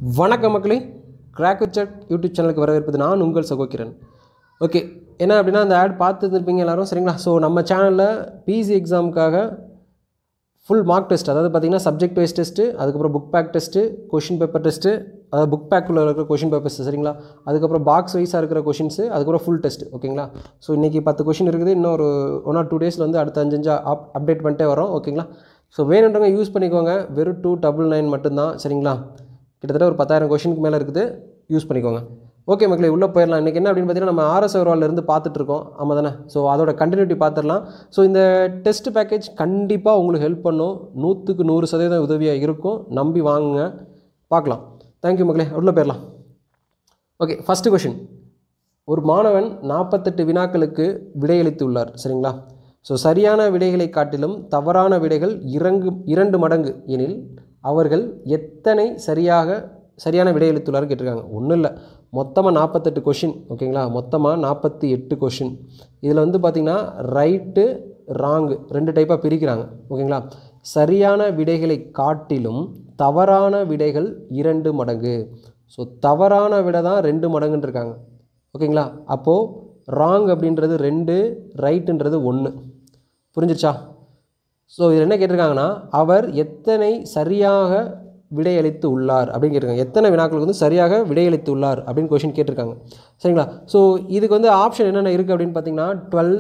வணக்கம் மக்களே கிராக் சட் யூடியூப் சேனலுக்கு வரவேற்பது நான் உங்கள் சகோக்கிரன் ஓகே என்ன அப்படின்னா அந்த ஆட் பார்த்துருப்பீங்க எல்லாரும் சரிங்களா ஸோ நம்ம சேனலில் பிசி எக்ஸாமுக்காக ஃபுல் மார்க் டெஸ்ட் அதாவது பார்த்தீங்கன்னா சப்ஜெக்ட் வைஸ் டெஸ்ட்டு அதுக்கப்புறம் book back test question paper test அதாவது புக் பேக்குள்ளே இருக்கிற கொஷின் பேப்பர்ஸ் சரிங்களா அதுக்கப்புறம் பாக்ஸ் வைஸாக இருக்கிற கொஷின்ஸு அதுக்கப்புறம் ஃபுல் டெஸ்ட் ஓகேங்களா ஸோ இன்றைக்கி பத்து கொஷின் இருக்குது இன்னும் ஒரு ஒன் ஆர் டூ டேஸில் வந்து அடுத்த அஞ்சு அஞ்சு அப் அப்டேட் பண்ணிட்டே வரோம் ஓகேங்களா ஸோ வேணுன்றவங்க யூஸ் பண்ணிக்கோங்க வெறும் டூ டபுள் நைன் மட்டும்தான் சரிங்களா கிட்டத்தட்ட ஒரு பத்தாயிரம் கொஷினுக்கு மேலே இருக்குது யூஸ் பண்ணிக்கோங்க ஓகே மக்களே உள்ளே போயிடலாம் இன்றைக்கி என்ன அப்படின்னு பார்த்தீங்கன்னா நம்ம ஆர்எஸ் இருந்து பார்த்துட்ருக்கோம் ஆமாம் தானே ஸோ அதோட கண்டினியூட்டி பார்த்துடலாம் ஸோ இந்த டெஸ்ட் பேக்கேஜ் கண்டிப்பாக உங்களுக்கு ஹெல்ப் பண்ணும் நூற்றுக்கு நூறு சதவீதம் உதவியாக இருக்கும் நம்பி வாங்குங்க பார்க்கலாம் தேங்க்யூ மக்களே உள்ளே போயிடலாம் ஓகே ஃபஸ்ட்டு கொஷின் ஒரு மாணவன் நாற்பத்தெட்டு வினாக்களுக்கு விடையளித்துள்ளார் சரிங்களா ஸோ சரியான விடைகளை காட்டிலும் தவறான விடைகள் இறங்கு இரண்டு மடங்கு எனில் அவர்கள் எத்தனை சரியாக சரியான விடையளித்துள்ளார் கேட்டிருக்காங்க ஒன்றும் இல்லை மொத்தமாக நாற்பத்தெட்டு கொஷின் ஓகேங்களா மொத்தமாக நாற்பத்தி எட்டு கொஷின் இதில் வந்து பார்த்திங்கன்னா ரைட்டு ராங்கு ரெண்டு டைப்பாக பிரிக்கிறாங்க ஓகேங்களா சரியான விடைகளை காட்டிலும் தவறான விடைகள் இரண்டு மடங்கு ஸோ தவறான விடை தான் ரெண்டு மடங்குன்னு இருக்காங்க ஓகேங்களா அப்போது ராங் அப்படின்றது ரெண்டு ரைட்டுன்றது ஒன்று புரிஞ்சிருச்சா ஸோ இதில் என்ன கேட்டிருக்காங்கன்னா அவர் எத்தனை சரியாக விடையளித்து உள்ளார் அப்படின்னு கேட்டிருக்காங்க எத்தனை வினாக்களுக்கு வந்து சரியாக விடையளித்து உள்ளார் அப்படின்னு கொஷின் கேட்டிருக்காங்க சரிங்களா ஸோ இதுக்கு வந்து ஆப்ஷன் என்னென்ன இருக்குது அப்படின்னு பார்த்தீங்கன்னா twelve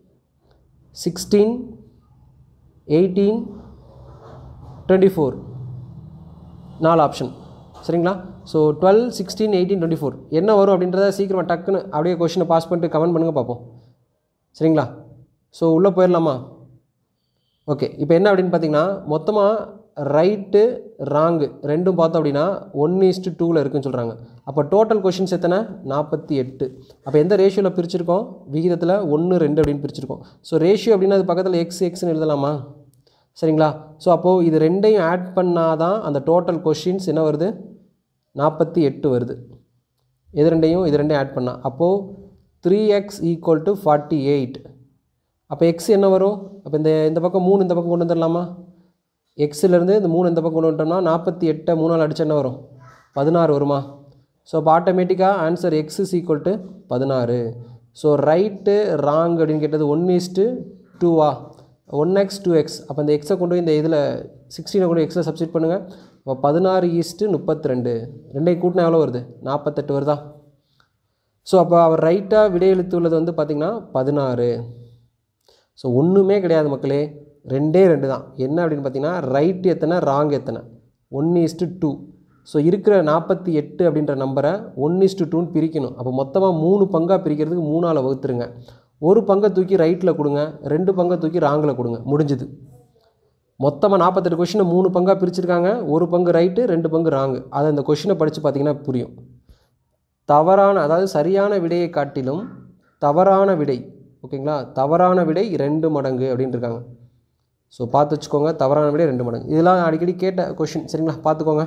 sixteen eighteen twenty four நாலு ஆப்ஷன் சரிங்களா so twelve sixteen eighteen twenty four என்ன வரும் அப்படின்றத சீக்கிரமாக டக்குன்னு அப்படியே கொஷினை பாஸ் பண்ணிட்டு கமெண்ட் பண்ணுங்கள் பார்ப்போம் சரிங்களா ஸோ உள்ளே போயிடலாமா ஓகே இப்போ என்ன அப்படின்னு பார்த்தீங்கன்னா மொத்தமாக ரைட்டு ராங்கு ரெண்டும் பார்த்தோம் அப்படின்னா ஒன் இஸ்ட்டு டூவில் இருக்குன்னு சொல்கிறாங்க அப்போ டோட்டல் கொஷின்ஸ் எத்தனை நாற்பத்தி எட்டு அப்போ எந்த ரேஷியோவில் பிரிச்சிருக்கோம் விகிதத்தில் ஒன்று ரெண்டு அப்படின்னு பிரிச்சிருக்கோம் ஸோ ரேஷியோ அப்படின்னா அது பக்கத்தில் எக்ஸ் எக்ஸ்னு எழுதலாமா சரிங்களா ஸோ அப்போது இது ரெண்டையும் ஆட் பண்ணால் தான் அந்த டோட்டல் கொஷின்ஸ் என்ன வருது நாற்பத்தி எட்டு வருது இது ரெண்டையும் இது ரெண்டையும் ஆட் பண்ணால் அப்போது three x equal to forty eight அப்போ எக்ஸ் என்ன வரும் அப்போ இந்த இந்த பக்கம் மூணு இந்த பக்கம் கொண்டு வந்துடலாமா எக்ஸிலேருந்து இந்த மூணு இந்த பக்கம் கொண்டு வந்துட்டோம்னா நாற்பத்தி எட்டை மூணால் அடிச்சு என்ன வரும் பதினாறு வருமா ஸோ அப்போ ஆட்டோமேட்டிக்காக answer x is equal to பதினாறு ஸோ ரைட்டு ராங் அப்படின்னு கேட்டது ஒன் இஸ்ட்டு டூவா ஒன் எக்ஸ் டூ எக்ஸ் அப்போ இந்த எக்ஸை கொண்டு போய் இந்த இதில் சிக்ஸ்டீனை கொண்டு எக்ஸை சப்ஸ்டிட் பண்ணுங்கள் அப்போ பதினாறு ஈஸ்ட்டு முப்பத்தி ரெண்டு ரெண்டையும் கூட்டினா எவ்வளோ வருது நாற்பத்தெட்டு வருதா ஸோ அப்போ அவர் ரைட்டாக விடையெழுத்து உள்ளது வந்து பார்த்திங்கன்னா பதினாறு ஸோ ஒன்றுமே கிடையாது மக்களே ரெண்டே ரெண்டு தான் என்ன அப்படின்னு பார்த்தீங்கன்னா ரைட் எத்தனை ராங் எத்தனை ஒன் இஸ்ட்டு டூ ஸோ இருக்கிற நாற்பத்தி எட்டு அப்படின்ற நம்பரை ஒன் இஸ்ட்டு டூன்னு பிரிக்கணும் அப்போ மொத்தமாக மூணு பங்காக பிரிக்கிறதுக்கு மூணால் வகுத்துருங்க ஒரு பங்கை தூக்கி ரைட்டில் கொடுங்க ரெண்டு பங்கை தூக்கி ராங்கில் கொடுங்க முடிஞ்சுது மொத்தமாக நாற்பத்தெட்டு கொஷினை மூணு பங்காக பிரிச்சிருக்காங்க ஒரு பங்கு ரைட்டு ரெண்டு பங்கு ராங்கு அதை அந்த கொஷினை படித்து பார்த்தீங்கன்னா புரியும் தவறான அதாவது சரியான விடையை காட்டிலும் தவறான விடை ஓகேங்களா தவறான விடை ரெண்டு மடங்கு அப்படின்னு இருக்காங்க ஸோ பார்த்து வச்சுக்கோங்க தவறான விடை ரெண்டு மடங்கு இதெல்லாம் அடிக்கடி கேட்ட கொஷின் சரிங்களா பார்த்துக்கோங்க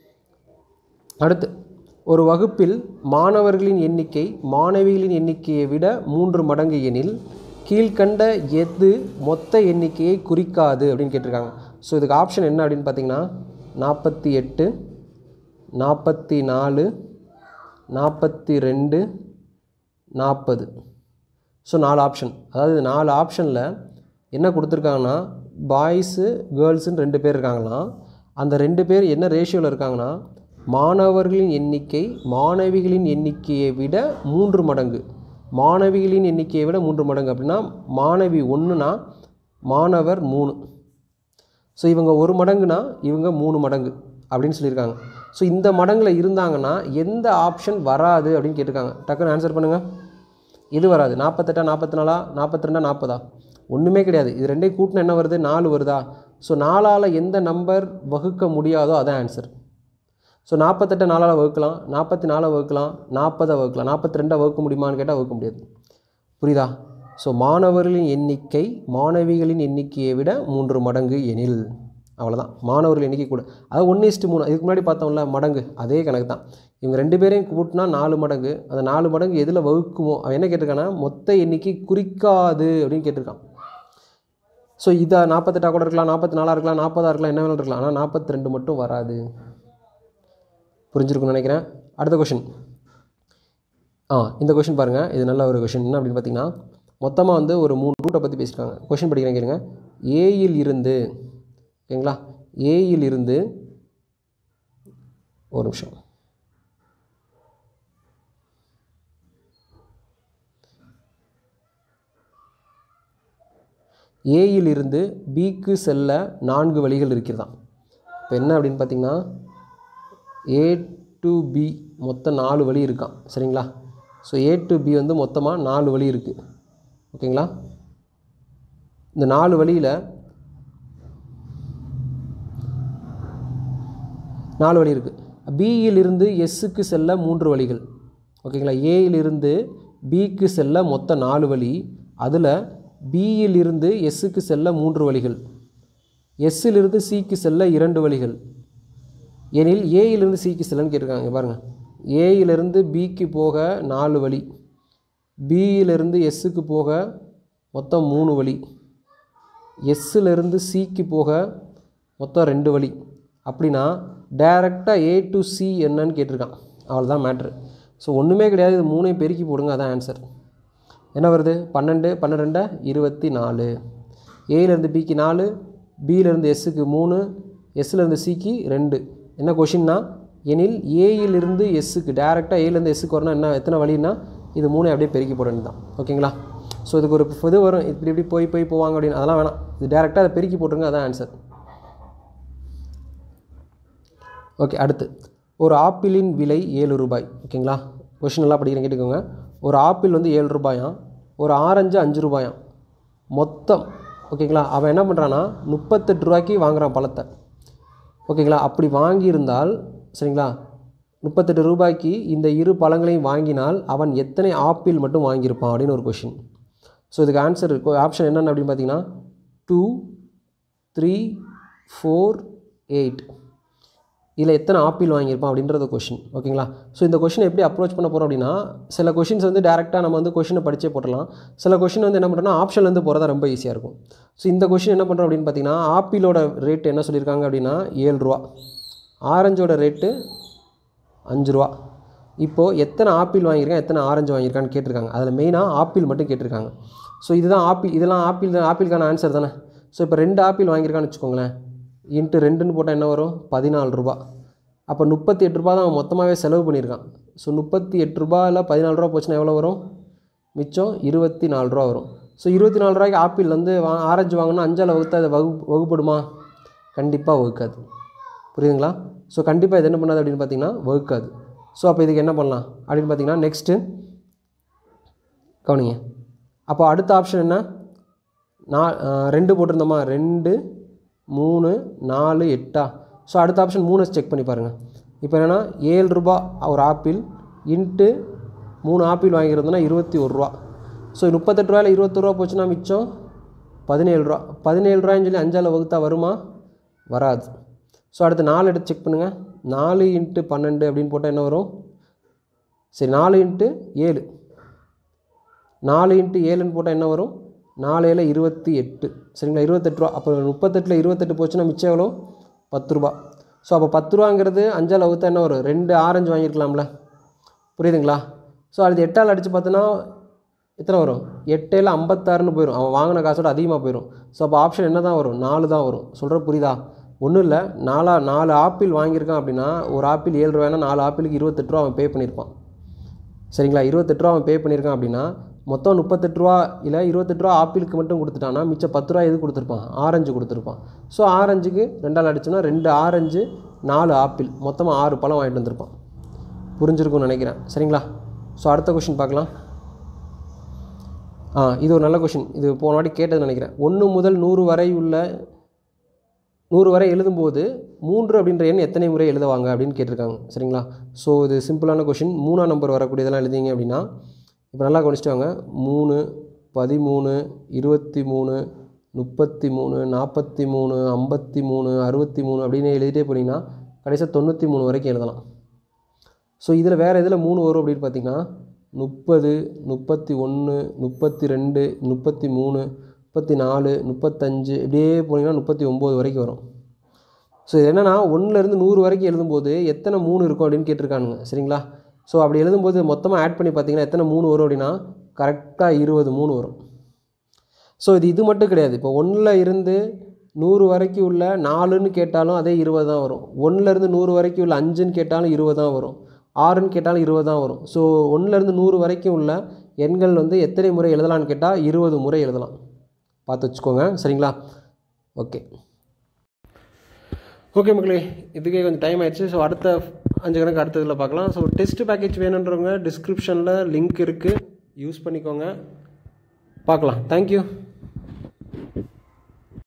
அடுத்து ஒரு வகுப்பில் மாணவர்களின் எண்ணிக்கை மாணவிகளின் எண்ணிக்கையை விட மூன்று மடங்கு எனில் கீழ்கண்ட எது மொத்த எண்ணிக்கையை குறிக்காது அப்படின்னு கேட்டிருக்காங்க ஸோ இதுக்கு ஆப்ஷன் என்ன அப்படின்னு பார்த்தீங்கன்னா நாற்பத்தி எட்டு நாற்பத்தி நாலு நாற்பத்தி ரெண்டு நாற்பது ஸோ நாலு ஆப்ஷன் அதாவது நாலு ஆப்ஷனில் என்ன கொடுத்துருக்காங்கன்னா பாய்ஸு கேர்ள்ஸுன்னு ரெண்டு பேர் இருக்காங்களாம் அந்த ரெண்டு பேர் என்ன ரேஷியோவில் இருக்காங்கன்னா மாணவர்களின் எண்ணிக்கை மாணவிகளின் எண்ணிக்கையை விட மூன்று மடங்கு மாணவிகளின் எண்ணிக்கையை விட மூன்று மடங்கு அப்படின்னா மாணவி ஒன்றுனா மாணவர் மூணு ஸோ இவங்க ஒரு மடங்குனா இவங்க மூணு மடங்கு அப்படின்னு சொல்லியிருக்காங்க ஸோ இந்த மடங்கில் இருந்தாங்கன்னா எந்த ஆப்ஷன் வராது அப்படின்னு கேட்டிருக்காங்க டக்குன்னு ஆன்சர் பண்ணுங்கள் இது வராது நாற்பத்தெட்டா நாற்பத்தி நாலா நாற்பத்தி ரெண்டா நாற்பதா ஒன்றுமே கிடையாது இது ரெண்டையும் கூட்டினா என்ன வருது நாலு வருதா ஸோ நாலால் எந்த நம்பர் வகுக்க முடியாதோ அதான் ஆன்சர் ஸோ நாற்பத்தெட்டை நாலால் வகுக்கலாம் நாற்பத்தி நாலை வகுக்கலாம் நாற்பதை வகுக்கலாம் நாற்பத்தி ரெண்டை வகுக்க முடியுமான்னு கேட்டால் வகுக்க முடியாது புரியுதா ஸோ மாணவர்களின் எண்ணிக்கை மாணவிகளின் எண்ணிக்கையை விட மூன்று மடங்கு எனில் அவ்வளோதான் மாணவர்கள் எண்ணிக்கை கூட அது ஒன்று இஸ்ட்டு மூணு இதுக்கு முன்னாடி பார்த்தோம்ல மடங்கு அதே கணக்கு தான் இவங்க ரெண்டு பேரையும் கூட்டினா நாலு மடங்கு அந்த நாலு மடங்கு எதில் வகுக்குமோ அவன் என்ன கேட்டிருக்கான்னா மொத்த எண்ணிக்கை குறிக்காது அப்படின்னு கேட்டிருக்கான் ஸோ இதை நாற்பத்தெட்டா கூட இருக்கலாம் நாற்பத்தி நாலாக இருக்கலாம் நாற்பதாக இருக்கலாம் என்ன வேணாலும் இருக்கலாம் ஆனால் நாற்பத்தி ரெண்டு மட்டும் வராது புரிஞ்சிருக்கும்னு நினைக்கிறேன் அடுத்த கொஷின் ஆ இந்த கொஷின் பாருங்கள் இது நல்ல ஒரு கொஷின் என்ன அப்படின்னு பார்த்தீங்கன்னா மொத்தமாக வந்து ஒரு மூணு ரூட்டை பற்றி பேசியிருக்காங்க கொஷின் படிக்கிறேன் கேளுங்க ஏயில் இருந்து ஓகேங்களா ஏயில் இருந்து ஒரு நிமிஷம் ஏயில் இருந்து பிக்கு செல்ல நான்கு வழிகள் இருக்கிறதாம் இப்போ என்ன அப்படின்னு பார்த்தீங்கன்னா ஏ டு பி மொத்தம் நாலு வழி இருக்கான் சரிங்களா ஸோ ஏ டு பி வந்து மொத்தமாக நாலு வழி இருக்குது ஓகேங்களா இந்த நாலு வழியில் நாலு வழி இருக்குது பியிலிருந்து எஸ்ஸுக்கு செல்ல மூன்று வழிகள் ஓகேங்களா ஏயிலிருந்து பிக்கு செல்ல மொத்தம் நாலு வழி அதில் பியிலிருந்து எஸ்ஸுக்கு செல்ல மூன்று வழிகள் எஸ்ஸிலிருந்து சிக்கு செல்ல இரண்டு வழிகள் எனில் ஏயிலிருந்து சிக்கு செல்லன்னு கேட்டிருக்காங்க இங்க பாருங்கள் ஏயிலிருந்து பிக்கு போக நாலு வழி பியிலிருந்து எஸ்ஸுக்கு போக மொத்தம் மூணு வழி எஸ்ஸிலிருந்து சிக்கு போக மொத்தம் ரெண்டு வழி அப்படின்னா டைரெக்டாக ஏ டு சி என்னன்னு கேட்டிருக்கான் அவ்வளோதான் மேட்ரு ஸோ ஒன்றுமே கிடையாது இது மூணையும் பெருக்கி போடுங்க அதான் ஆன்சர் என்ன வருது பன்னெண்டு பன்னிரெண்டு இருபத்தி நாலு ஏயிலேருந்து பிக்கு நாலு பியிலேருந்து எஸ்ஸுக்கு மூணு எஸ்ஸிலேருந்து சிக்கு ரெண்டு என்ன கொஷின்னா எனில் ஏயிலிருந்து எஸ்ஸுக்கு டேரெக்டாக ஏலேருந்து எஸ்ஸுக்கு வரணும் என்ன எத்தனை வழின்னா இது மூணு அப்படியே பெருக்கி போட வேண்டியது தான் ஓகேங்களா ஸோ இதுக்கு ஒரு இது வரும் இப்படி இப்படி போய் போய் போவாங்க அப்படின்னு அதெல்லாம் வேணாம் இது டேரெக்டாக அதை பெருக்கி போட்டுருங்க அதான் ஆன்சர் ஓகே அடுத்து ஒரு ஆப்பிளின் விலை ஏழு ரூபாய் ஓகேங்களா கொஷின் நல்லா படிக்கிறேன் கேட்டுக்கோங்க ஒரு ஆப்பிள் வந்து ஏழு ரூபாயாம் ஒரு ஆரஞ்சு அஞ்சு ரூபாயாம் மொத்தம் ஓகேங்களா அவன் என்ன பண்ணுறான்னா முப்பத்தெட்டு ரூபாய்க்கு வாங்குறான் பழத்தை ஓகேங்களா அப்படி வாங்கியிருந்தால் சரிங்களா முப்பத்தெட்டு ரூபாய்க்கு இந்த இரு பழங்களையும் வாங்கினால் அவன் எத்தனை ஆப்பிள் மட்டும் வாங்கியிருப்பான் அப்படின்னு ஒரு கொஷின் ஸோ இதுக்கு ஆன்சர் ஆப்ஷன் என்னென்ன அப்படின்னு பார்த்தீங்கன்னா டூ த்ரீ ஃபோர் எயிட் இதில் எத்தனை ஆப்பிள் வாங்கியிருப்பான் அப்படின்றது கொஷின் ஓகேங்களா ஸோ இந்த கொஷின் எப்படி அப்ரோச் பண்ண போகிறோம் அப்படின்னா சில கொஷின்ஸ் வந்து டேரெக்டாக நம்ம வந்து கொஷினை படிச்சே போட்டலாம் சில கொஷின் வந்து என்ன பண்ணுறோம்னா ஆப்ஷன்லேருந்து போகிறதா ரொம்ப ஈஸியாக இருக்கும் ஸோ இந்த கொஷின் என்ன பண்ணுறோம் அப்படின்னு பார்த்தீங்கன்னா ஆப்பிளோட ரேட் என்ன சொல்லியிருக்காங்க அப்படின்னா ஏழு ரூபா ஆரஞ்சோட ரேட்டு அஞ்சு ரூபா இப்போது எத்தனை ஆப்பிள் வாங்கியிருக்கான் எத்தனை ஆரஞ்சு வாங்கியிருக்கான்னு கேட்டிருக்காங்க அதில் மெயினாக ஆப்பிள் மட்டும் கேட்டிருக்காங்க ஸோ இதுதான் ஆப்பிள் இதெல்லாம் ஆப்பிள் தான் ஆப்பிளுக்கான ஆன்சர் தானே ஸோ இப்போ ரெண்டு ஆப்பிள் வாங்கியிருக்கான்னு வச்சுக்கோங்களேன் இன்ட்டு ரெண்டுன்னு போட்டால் என்ன வரும் பதினாலு ரூபா அப்போ முப்பத்தி எட்டு ரூபா தான் அவன் மொத்தமாகவே செலவு பண்ணியிருக்கான் ஸோ முப்பத்தி எட்டு ரூபா இல்லை பதினாலு ரூபா போச்சுன்னா எவ்வளோ வரும் மிச்சம் இருபத்தி நாலு ரூபா வரும் ஸோ இருபத்தி நாலு ரூபாய்க்கு ஆப்பிள் வந்து வா ஆரஞ்சு வாங்கினா அஞ்சால் வகுத்தா அது வகு வகுப்படுமா கண்டிப்பாக வகுக்காது புரியுதுங்களா ஸோ கண்டிப்பாக இது என்ன பண்ணாது அப்படின்னு பார்த்தீங்கன்னா வகுக்காது ஸோ அப்போ இதுக்கு என்ன பண்ணலாம் அப்படின்னு பார்த்தீங்கன்னா நெக்ஸ்ட்டு கவனிங்க அப்போ அடுத்த ஆப்ஷன் என்ன நான் ரெண்டு போட்டிருந்தோமா ரெண்டு மூணு நாலு எட்டா ஸோ அடுத்த ஆப்ஷன் மூணு செக் பண்ணி பாருங்கள் இப்போ என்னென்னா ஏழு ரூபா ஒரு ஆப்பிள் இன்ட்டு மூணு ஆப்பிள் வாங்கியிருந்தோன்னா இருபத்தி ஒரு ரூபா ஸோ முப்பத்தெட்டு ரூபாயில் இருபத்தொரு ரூபா போச்சுன்னா மிச்சம் பதினேழு ரூபா பதினேழு ரூபாய்ன்னு சொல்லி அஞ்சால் வகுத்தா வருமா வராது ஸோ அடுத்து நாலு எடுத்து செக் பண்ணுங்கள் நாலு இன்ட்டு பன்னெண்டு அப்படின்னு போட்டால் என்ன வரும் சரி நாலு இன்ட்டு ஏழு நாலு இன்ட்டு ஏழுன்னு போட்டால் என்ன வரும் நாலு ஏழு இருபத்தி எட்டு சரிங்களா இருபத்தெட்டு ரூபா அப்போ முப்பத்தெட்டில் இருபத்தெட்டு போச்சுன்னா மிச்சம் எவ்வளோ பத்து ரூபா ஸோ அப்போ பத்து ரூபாங்கிறது அஞ்சால் வகுத்தா என்ன வரும் ரெண்டு ஆரஞ்சு வாங்கியிருக்கலாம்ல புரியுதுங்களா ஸோ அடுத்து எட்டால் அடித்து பார்த்தோன்னா எத்தனை வரும் எட்டேல ஐம்பத்தாறுன்னு போயிடும் அவன் வாங்கின காசோட அதிகமாக போயிடும் ஸோ அப்போ ஆப்ஷன் என்ன தான் வரும் நாலு தான் வரும் சொல்கிற புரியுதா ஒன்றும் இல்லை நாலா நாலு ஆப்பிள் வாங்கியிருக்கான் அப்படின்னா ஒரு ஆப்பிள் ஏழு ரூபாய்னா நாலு ஆப்பிளுக்கு இருபத்தெட்டு ரூபா அவன் பே பண்ணியிருப்பான் சரிங்களா இருபத்தெட்டு ரூபா அவன் பே பண்ணியிருக்கான் அப்படின்னா மொத்தம் முப்பத்தெட்டு ரூபா இல்லை இருபத்தெட்டு ரூபா ஆப்பிளுக்கு மட்டும் கொடுத்துட்டான்னா மிச்சம் பத்து ரூபா எது கொடுத்துருப்பான் ஆரஞ்சு கொடுத்துருப்பான் ஸோ ஆரஞ்சுக்கு ரெண்டால் அடிச்சோம்னா ரெண்டு ஆரஞ்சு நாலு ஆப்பிள் மொத்தமாக ஆறு பழம் வாங்கிட்டு வந்திருப்பான் புரிஞ்சிருக்கும்னு நினைக்கிறேன் சரிங்களா ஸோ அடுத்த கொஷின் பார்க்கலாம் ஆ இது ஒரு நல்ல கொஷின் இது போன வாட்டி கேட்டது நினைக்கிறேன் ஒன்று முதல் நூறு வரை உள்ள நூறு வரை எழுதும்போது மூன்று அப்படின்ற எண் எத்தனை முறை எழுதுவாங்க அப்படின்னு கேட்டிருக்காங்க சரிங்களா ஸோ இது சிம்பிளான கொஷின் மூணாம் நம்பர் வரக்கூடியதெல்லாம் எழுதிங்க அப்படின்னா இப்போ நல்லா கவனிச்சிட்டு வாங்க மூணு பதிமூணு இருபத்தி மூணு முப்பத்தி மூணு நாற்பத்தி மூணு ஐம்பத்தி மூணு அறுபத்தி மூணு அப்படின்னு எழுதிட்டே போனீங்கன்னா கடைசியாக தொண்ணூற்றி மூணு வரைக்கும் எழுதலாம் ஸோ இதில் வேறு எதில் மூணு வரும் அப்படின்னு பார்த்தீங்கன்னா முப்பது முப்பத்தி ஒன்று முப்பத்தி ரெண்டு முப்பத்தி மூணு முப்பத்தி நாலு முப்பத்தஞ்சு இப்படியே போனீங்கன்னா முப்பத்தி ஒம்பது வரைக்கும் வரும் ஸோ இது என்னென்னா ஒன்றுலேருந்து நூறு வரைக்கும் எழுதும்போது எத்தனை மூணு இருக்கும் அப்படின்னு கேட்டிருக்கானுங்க சரிங்களா ஸோ அப்படி எழுதும்போது மொத்தமாக ஆட் பண்ணி பார்த்தீங்கன்னா எத்தனை மூணு வரும் அப்படின்னா கரெக்டாக இருபது மூணு வரும் ஸோ இது இது மட்டும் கிடையாது இப்போ ஒன்றில் இருந்து நூறு வரைக்கும் உள்ள நாலுன்னு கேட்டாலும் அதே இருபது தான் வரும் ஒன்றுலேருந்து நூறு வரைக்கும் உள்ள அஞ்சுன்னு கேட்டாலும் இருபது தான் வரும் ஆறுன்னு கேட்டாலும் இருபது தான் வரும் ஸோ ஒன்றுலேருந்து நூறு வரைக்கும் உள்ள எண்கள் வந்து எத்தனை முறை எழுதலாம்னு கேட்டால் இருபது முறை எழுதலாம் பார்த்து வச்சுக்கோங்க சரிங்களா ஓகே ஓகே மக்களே இதுக்கே கொஞ்சம் டைம் ஆயிடுச்சு ஸோ அடுத்த அஞ்சு கணக்கு அடுத்த இதில் பார்க்கலாம் ஸோ டெஸ்ட் பேக்கேஜ் வேணுன்றவங்க டிஸ்கிரிப்ஷனில் லிங்க் இருக்குது யூஸ் பண்ணிக்கோங்க பார்க்கலாம் தேங்க்யூ